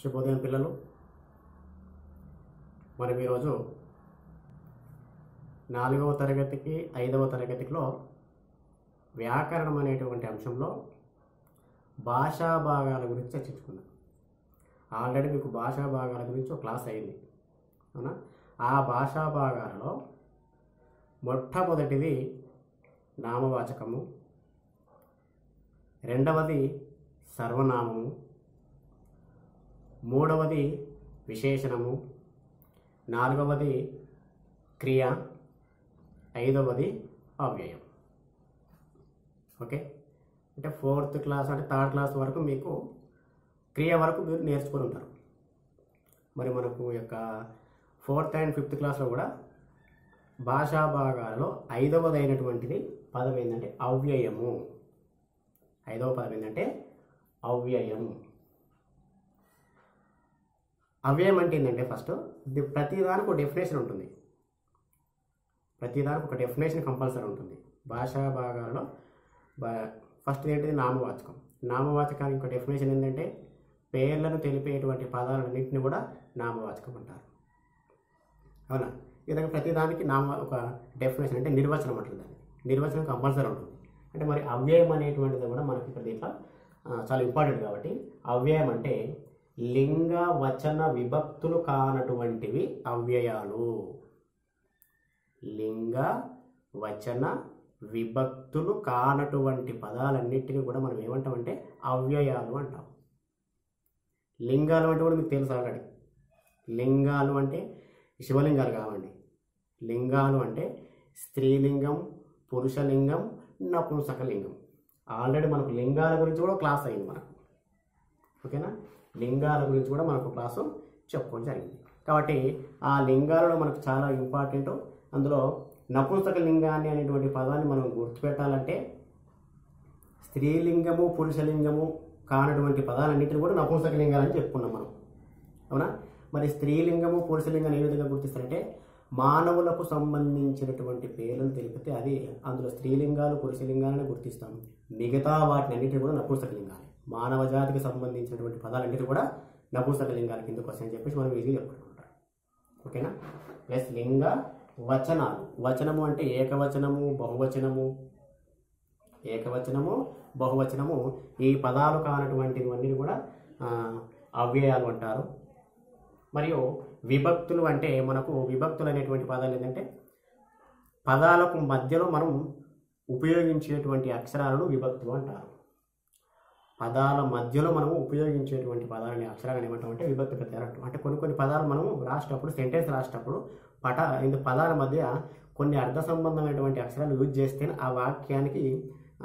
శుభోదయం పిల్లలు మనం ఈరోజు నాలుగవ తరగతికి ఐదవ తరగతిలో వ్యాకరణం అనేటువంటి అంశంలో భాషా భాగాల గురించి చర్చించుకున్నాం ఆల్రెడీ మీకు భాషా భాగాల గురించి ఒక క్లాస్ అయింది అవునా ఆ భాషా భాగాలలో మొట్టమొదటిది నామవాచకము రెండవది సర్వనామము మూడవది విశేషణము నాలుగవది క్రియ ఐదవది అవ్యయం ఓకే అంటే ఫోర్త్ క్లాస్ అంటే థర్డ్ క్లాస్ వరకు మీకు క్రియ వరకు మీరు నేర్చుకొని ఉంటారు మరి మనకు ఈ యొక్క ఫోర్త్ అండ్ ఫిఫ్త్ క్లాస్లో కూడా భాషా భాగాలలో ఐదవది అయినటువంటిది పదం ఏంటంటే అవ్యయము ఐదవ పదం ఏంటంటే అవ్యయం అవ్యయం అంటే ఏంటంటే ఫస్ట్ ఇది ప్రతిదానికి ఒక డెఫినేషన్ ఉంటుంది ప్రతిదానికి ఒక డెఫినేషన్ కంపల్సరీ ఉంటుంది భాషా భాగాలలో ఫస్ట్ ఏంటిది నామవాచకం నామవాచకానికి ఒక డెఫినేషన్ ఏంటంటే పేర్లను తెలిపేటువంటి పదాలన్నింటినీ కూడా నామవాచకం అంటారు అవునా ఈ విధంగా ప్రతిదానికి నామ ఒక డెఫినేషన్ అంటే నిర్వచనం అంటుంది దాన్ని నిర్వచనం కంపల్సరీ ఉంటుంది అంటే మరి అవ్యయం అనేటువంటిది కూడా మనకి ఇక్కడ దీంట్లో ఆ, చాలా ఇంపార్టెంట్ కాబట్టి అవ్యయం అంటే లింగ వచన విభక్తులు కానటువంటివి అవ్యయాలు లింగ వచన విభక్తులు కానటువంటి పదాలన్నిటిని కూడా మనం ఏమంటామంటే అవ్యయాలు అంటాం లింగాలు అంటే కూడా మీకు తెలుసు ఆల్రెడీ లింగాలు అంటే శివలింగాలు కావండి లింగాలు అంటే స్త్రీలింగం పురుషలింగం నపుంసకలింగం ఆల్రెడీ మనకు లింగాల గురించి కూడా క్లాస్ అయింది మనకు ఓకేనా లింగాల గురించి కూడా మనకు క్లాసు చెప్పుకోవడం జరిగింది కాబట్టి ఆ లింగాలలో మనకు చాలా ఇంపార్టెంట్ అందులో నపుంసక లింగాన్ని అనేటువంటి పదాన్ని మనం గుర్తుపెట్టాలంటే స్త్రీలింగము పురుషలింగము కానటువంటి పదాలన్నింటిని కూడా నపుంసక లింగాలని చెప్పుకున్నాం మనం అవునా మరి స్త్రీలింగము పురుషలింగం ఏ విధంగా గుర్తిస్తారంటే మానవులకు సంబంధించినటువంటి పేర్లను తెలిపితే అది అందులో స్త్రీలింగాలు పురుషలింగాలని గుర్తిస్తాం మిగతా వాటిని అన్నిటిని కూడా నపుంసక లింగాలు మానవ జాతికి సంబంధించినటువంటి పదాలన్నిటి కూడా నపుంసక లింగాల కిందకు వస్తాయని చెప్పేసి మనం ఈజీగా చెప్పుకుంటాం ఓకేనా ప్లస్ లింగ వచనాలు వచనము అంటే ఏకవచనము బహువచనము ఏకవచనము బహువచనము ఈ పదాలు కానటువంటివన్నీ కూడా ఆ, అవ్యయాలు అంటారు మరియు విభక్తులు అంటే మనకు విభక్తులు అనేటువంటి పదాలు ఏంటంటే పదాలకు మధ్యలో మనం ఉపయోగించేటువంటి అక్షరాలను విభక్తులు అంటారు పదాల మధ్యలో మనము ఉపయోగించేటువంటి పదాలని అక్షరాలను ఏమంటామంటే విభక్తి ప్రత్యయాలు అంటాం అంటే కొన్ని కొన్ని పదాలు మనము రాసేటప్పుడు సెంటెన్స్ రాసేటప్పుడు పట ఇందు పదాల మధ్య కొన్ని అర్థ సంబంధమైనటువంటి అక్షరాలు యూజ్ చేస్తేనే ఆ వాక్యానికి ఆ,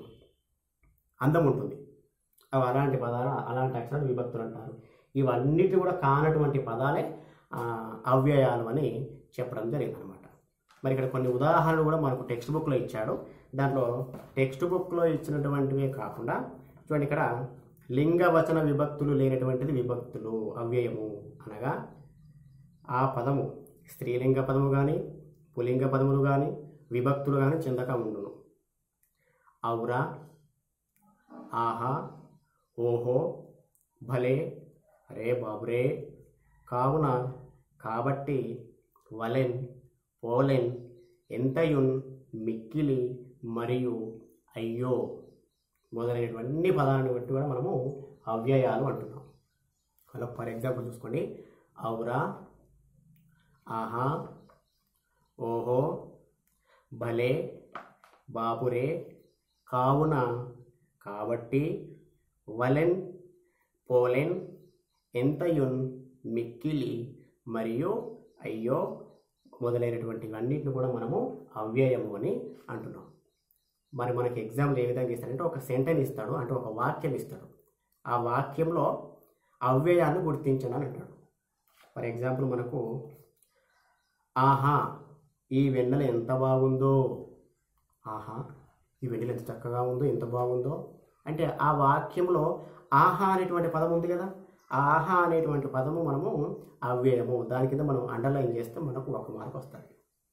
అందం ఉంటుంది అవి అలాంటి పదాలు అలాంటి అక్షరాలు విభక్తులు అంటారు ఇవన్నిటి కూడా కానటువంటి పదాలే ఆ, అవ్యయాలు అని చెప్పడం జరిగింది అనమాట మరి ఇక్కడ కొన్ని ఉదాహరణలు కూడా మనకు టెక్స్ట్ బుక్లో ఇచ్చాడు దాంట్లో టెక్స్ట్ బుక్లో ఇచ్చినటువంటివే కాకుండా చూడండి ఇక్కడ లింగ వచన విభక్తులు లేనటువంటిది విభక్తులు అవ్యయము అనగా ఆ పదము స్త్రీలింగ పదము కానీ పులింగ పదములు కానీ విభక్తులు కానీ చెందక ఉండును ఔరా ఆహా ఓహో భలే రే బాబురే కావున కాబట్టి వలెన్ పోలెన్ ఎంతయున్ మిక్కిలి మరియు అయ్యో మొదలైనటువంటి పదాలను బట్టి కూడా మనము అవ్యయాలు అంటున్నాం అలా ఫర్ ఎగ్జాంపుల్ చూసుకోండి ఔరా ఆహా ఓహో భలే బాపురే కావున కాబట్టి వలెన్ పోలెన్ ఎంతయున్ మిక్కిలి మరియు అయ్యో మొదలైనటువంటి అన్నిటిని కూడా మనము అవ్యయము అని అంటున్నాం మరి మనకి ఎగ్జామ్లు ఏ విధంగా ఇస్తాడంటే ఒక సెంటెన్స్ ఇస్తాడు అంటే ఒక వాక్యం ఇస్తాడు ఆ వాక్యంలో అవ్యయాన్ని గుర్తించండి అని అంటాడు ఫర్ ఎగ్జాంపుల్ మనకు ఆహా ఈ వెన్నెల ఎంత బాగుందో ఆహా ఈ వెన్నెల ఎంత చక్కగా ఉందో ఎంత బాగుందో అంటే ఆ వాక్యంలో ఆహా అనేటువంటి పదం ఉంది కదా ఆ ఆహా అనేటువంటి పదము మనము అవ్యయము దాని కింద మనం అండర్లైన్ చేస్తే మనకు ఒక మార్క్ వస్తుంది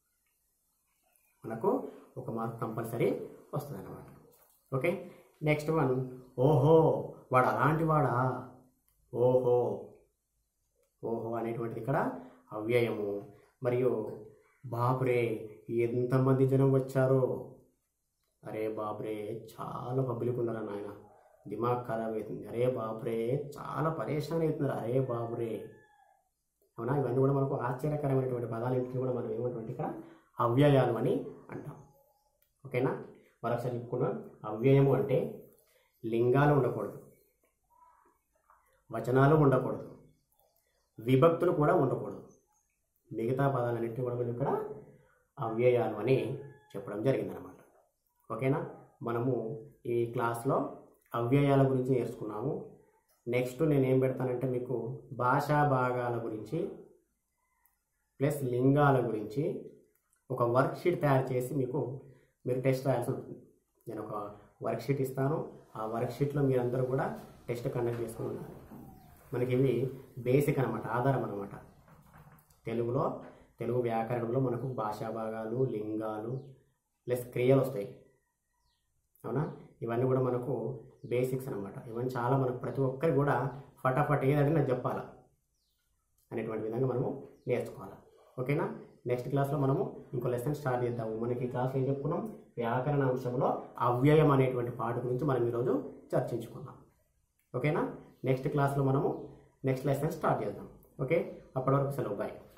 మనకు ఒక మార్క్ కంపల్సరీ వస్తుంది అన్నమాట ఓకే నెక్స్ట్ వన్ ఓహో వాడు అలాంటి వాడా ఓహో ఓహో అనేటువంటిది ఇక్కడ అవ్యయము మరియు బాపురే ఎంతమంది జనం వచ్చారో అరే బాపురే చాలా పబ్లిక్ ఉన్నారా నాయన దిమాగ్ ఖరాబ్ అవుతుంది అరే బాపురే చాలా పరేషాన్ అవుతున్నారు అరే బాపురే అవునా ఇవన్నీ కూడా మనకు ఆశ్చర్యకరమైనటువంటి పదాలన్నింటినీ కూడా మనం ఏమంటే ఇక్కడ అవ్యయాలు అని అంటాం ఓకేనా మరొకసారి చెప్పుకున్నాం అవ్యయము అంటే లింగాలు ఉండకూడదు వచనాలు ఉండకూడదు విభక్తులు కూడా ఉండకూడదు మిగతా పదాలన్నింటినీ కూడా మనం ఇక్కడ అవ్యయాలు అని చెప్పడం జరిగిందనమాట ఓకేనా మనము ఈ క్లాస్లో అవ్యయాల గురించి నేర్చుకున్నాము నెక్స్ట్ నేను ఏం పెడతానంటే మీకు భాషా భాగాల గురించి ప్లస్ లింగాల గురించి ఒక వర్క్షీట్ తయారు చేసి మీకు మీరు టెస్ట్ రాయాల్సి ఉంటుంది నేను ఒక వర్క్షీట్ ఇస్తాను ఆ వర్క్షీట్లో మీరందరూ కూడా టెస్ట్ కండక్ట్ చేసుకుని ఉండాలి మనకి ఇవి బేసిక్ అనమాట ఆధారం అనమాట తెలుగులో తెలుగు వ్యాకరణంలో మనకు భాషా భాగాలు లింగాలు ప్లస్ క్రియలు వస్తాయి అవునా ఇవన్నీ కూడా మనకు బేసిక్స్ అనమాట ఇవన్నీ చాలా మనకు ప్రతి ఒక్కరికి కూడా ఫటాఫట్ ఏదంటే నాకు చెప్పాలా అనేటువంటి విధంగా మనము నేర్చుకోవాలి ఓకేనా నెక్స్ట్ క్లాస్లో మనము ఇంకో లెసన్ స్టార్ట్ చేద్దాము మనకి ఈ క్లాస్లో ఏం చెప్పుకున్నాం వ్యాకరణ అంశంలో అవ్యయం అనేటువంటి పాట గురించి మనం ఈరోజు చర్చించుకున్నాం ఓకేనా నెక్స్ట్ క్లాస్లో మనము నెక్స్ట్ లెసన్ స్టార్ట్ చేద్దాం ఓకే అప్పటి వరకు సెలవు బాయ్